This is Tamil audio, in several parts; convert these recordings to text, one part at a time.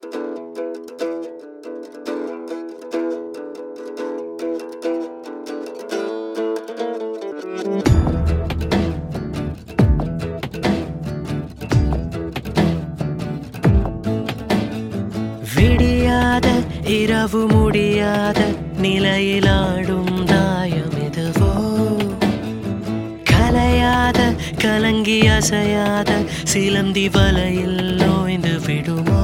விடியாத இரவு முடியாத நிலையிலாடும் தாயம் எதுவோ கலையாத கலங்கி அசையாத சிலந்தி வலையில் நோய்ந்து விடுமோ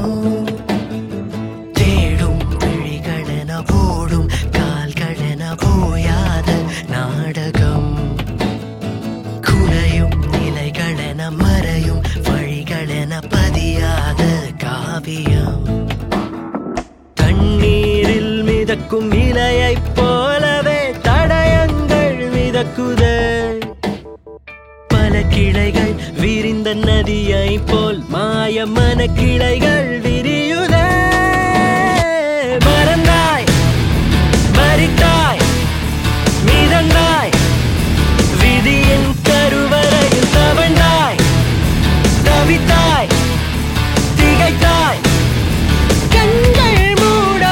தேடும் விழிகளென ஓடும் கால்களென போயாத நாடகம் குலையும் நிலைகளென மறையும் வழிகளென பதியாத காவியம் தண்ணீரில் மிதக்கும் இலையைப் போலவே தடயங்கள் மிதக்குதே பல கிளைகள் விரிந்த நதியை போல் மாயமான கிளைகள் விரியுதே மறந்தாய் மறித்தாய் மிதந்தாய் விதியின் கருவறையில் தவண்டாய் தவித்தாய் திகைத்தாய் கண்கள் மூட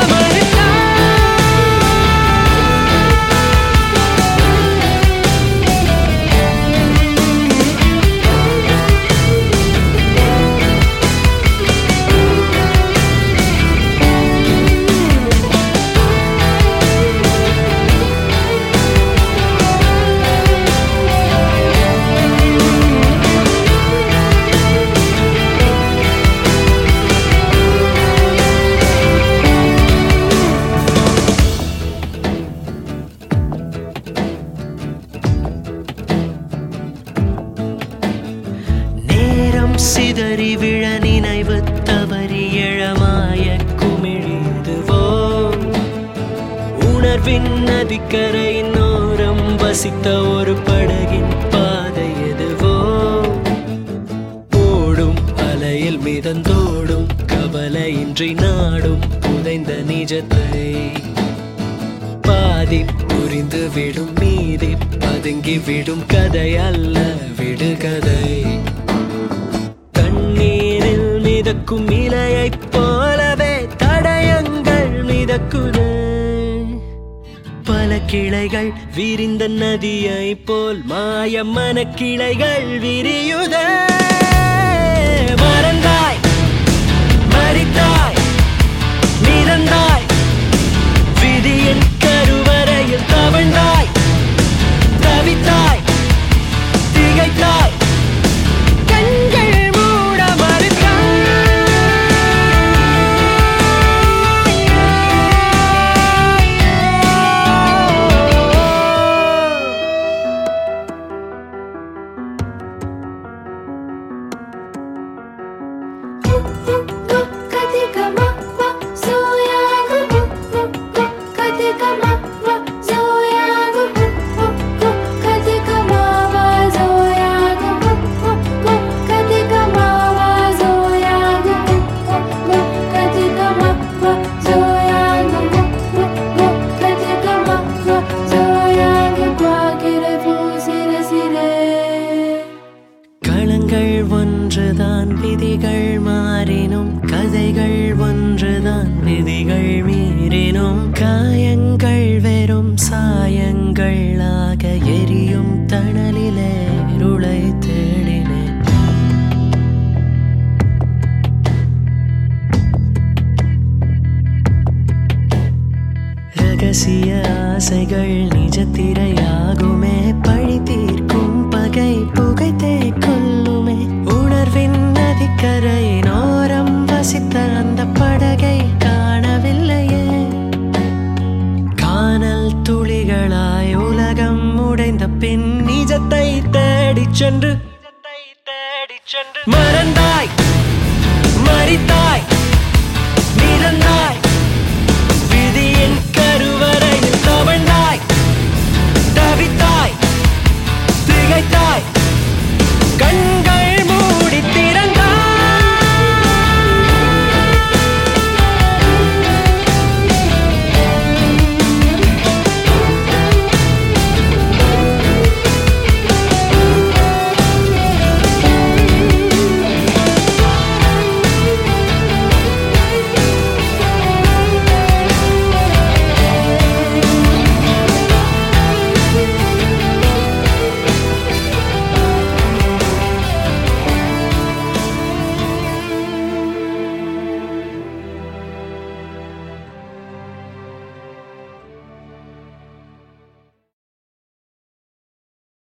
நேரம் சிதறி விழ நினைவு தவறி எழமாய குமிழிதுவோ உணர்வின் நதிக்கரையின் ஓரம் வசித்த ஒரு படகின் பாதை எதுவோ ஓடும் அலையில் மிதந்தோடும் கவலையின்றி நாடும் புதைந்த நிஜத்தை பாதி புரிந்து விடும் மீதி பதுங்கி விடும் கதை அல்ல விடுகதை தண்ணீரில் மிதக்கும் இலையைப் போலவே தடயங்கள் மிதக்குதே பல கிளைகள் விரிந்த நதியை போல் மாயமான கிளைகள் விரியுதே மறந்தாய் மறித்தாய் மிதந்தாய் விதியின் கருவறையில் தவழ்ந்தாய் தவித்தாய் திகைத்தாய் கண்கள் மூட மறுத்தாய் களங்கள் ஒன்றுதான் விதிகள் மாறினும் கதைகள் ஒன்றுதான் விதிகள் மீறினும் காயங்கள் வெறும் சாயங்களாக எரியும் தணலிலே இருளை தேடினேன் ரகசிய ஆசைகள் நிஜத்திரையாகுமே பழி தீர்க்கும் பகை புகைத்தே கொல்லுமே உணர்வின் நதிக்கரையின் ஓரம் வசித்த அந்த படகை காணவில்லையே காணல் துளிகளாய் உலகம் உடைந்த பின் நிஜத்தை தேடிச் சென்று